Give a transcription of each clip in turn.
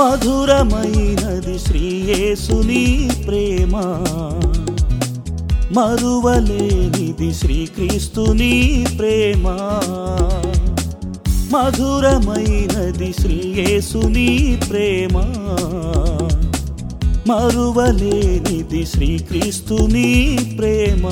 మధురమైనది శ్రీయేసుని ప్రేమ మరువలేనిది శ్రీక్రీస్తుని ప్రేమ మధురమైనది శ్రీయేసుని ప్రేమ మరువలేనిది శ్రీక్రీస్తుని ప్రేమ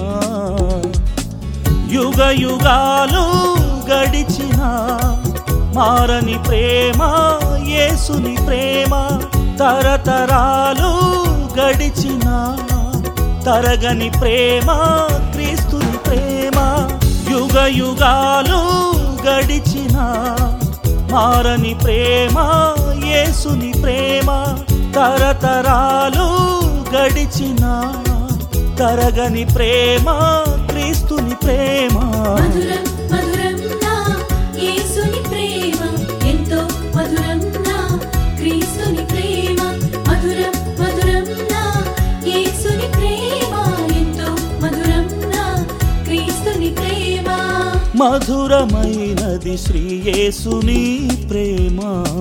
యుగ యుగాలు గడిచిన మారని ప్రేమ యేసుని ప్రేమ తరతరాలు గడిచిన తరగని ప్రేమ క్రీస్తుని ప్రేమ యుగ యుగాలు గడిచిన మారని ప్రేమ యేసుని ప్రేమ తరతరాలు గడిచిన తరగని ప్రేమ క్రీస్తుని ప్రేమ మధురం మధురం నా యేసుని ప్రేమ ఎంతో మధురం నా క్రీస్తుని ప్రేమ మధురం మధురం నా యేసుని ప్రేమ ఎంతో మధురం నా క్రీస్తుని ప్రేమ మధురమైనది శ్రీయేసుని ప్రేమ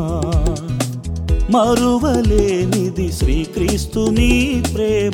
మరువలేనిది శ్రీక్రీస్తుని ప్రేమ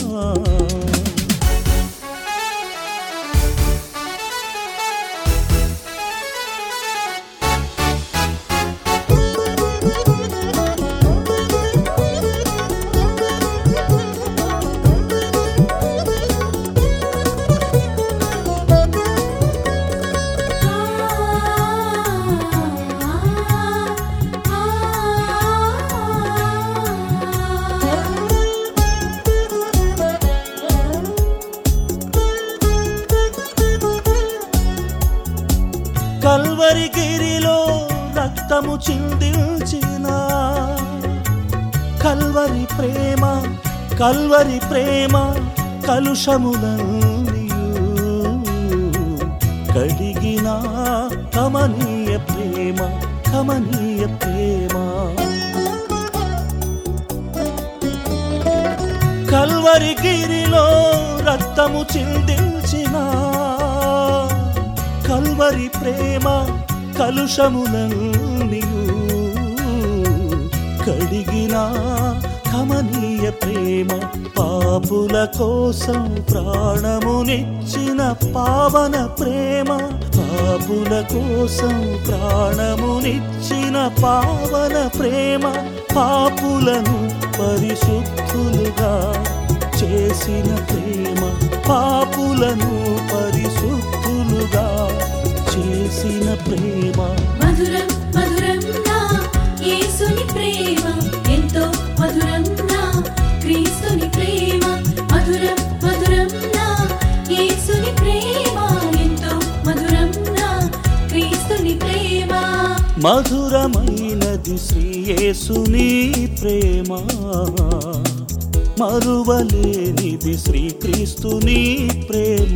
కల్వరి గిరిలో రక్తము చిందించిన కల్వరి ప్రేమ కల్వరి ప్రేమ కలుషములన్నీయు కడిగిన కమనీయ ప్రేమ కమనీయ ప్రేమ కల్వరి గిరిలో రక్తము చిందించిన కల్వరి ప్రేమ కలుషములన్నీయు కడిగిన కమనీయ ప్రేమ పాపుల కోసం ప్రాణమునిచ్చిన పావన ప్రేమ పాపుల కోసం ప్రాణమునిచ్చిన పావన ప్రేమ పాపులను పరిశుద్ధులుగా చేసిన ప్రేమ పాపులను పరిశుద్ధులుగా చేసిన ప్రేమ మధురం మధురం నా యేసుని ప్రేమ ఎంతో మధురం నా క్రీస్తుని ప్రేమ మధురం మధురం నా యేసుని ప్రేమ ఎంతో మధురం నా క్రీస్తుని ప్రేమ మధురమైనది శ్రీయేసుని ప్రేమ మరువలేనిది శ్రీక్రీస్తుని ప్రేమ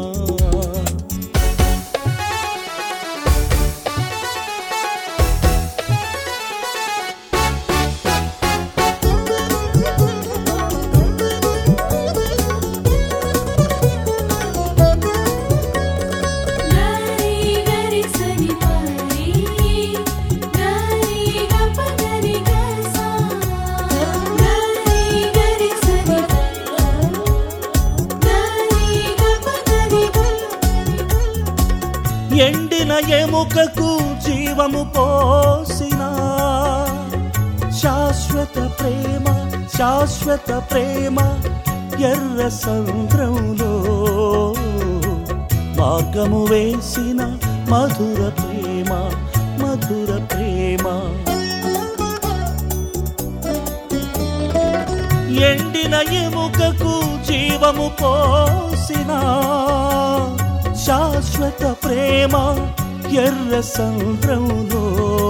గరి గరి సని పరి గరి గప గరి గసా గరి గరి సని గరి గప గరి ఎండిన ఎముకకు జీవము పోసిన శాశ్వత ప్రేమ శాశ్వత ప్రేమ ఎర్ర సముద్రంలో మార్గము వేసిన మధుర ప్రేమ మధుర ప్రేమ ఎండిన ఎముకకు జీవము పోసిన శాశ్వత ప్రేమ ఎర్ర సముద్రంలో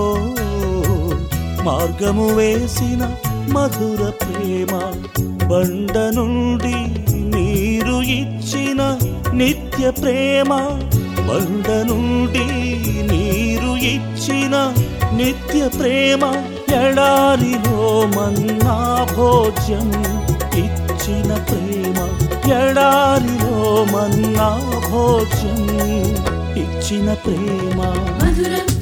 మార్గము వేసిన మధుర ప్రేమ బండ నుండి నీరు ఇచ్చిన నిత్య ప్రేమ బండ నుండి నీరు ఇచ్చిన నిత్య ప్రేమ ఎడారిలో మన్నా భోజ్యం ఇచ్చిన ప్రేమ ఎడారిలో మన్నా భోజ్యం ఇచ్చిన ప్రేమ మధురం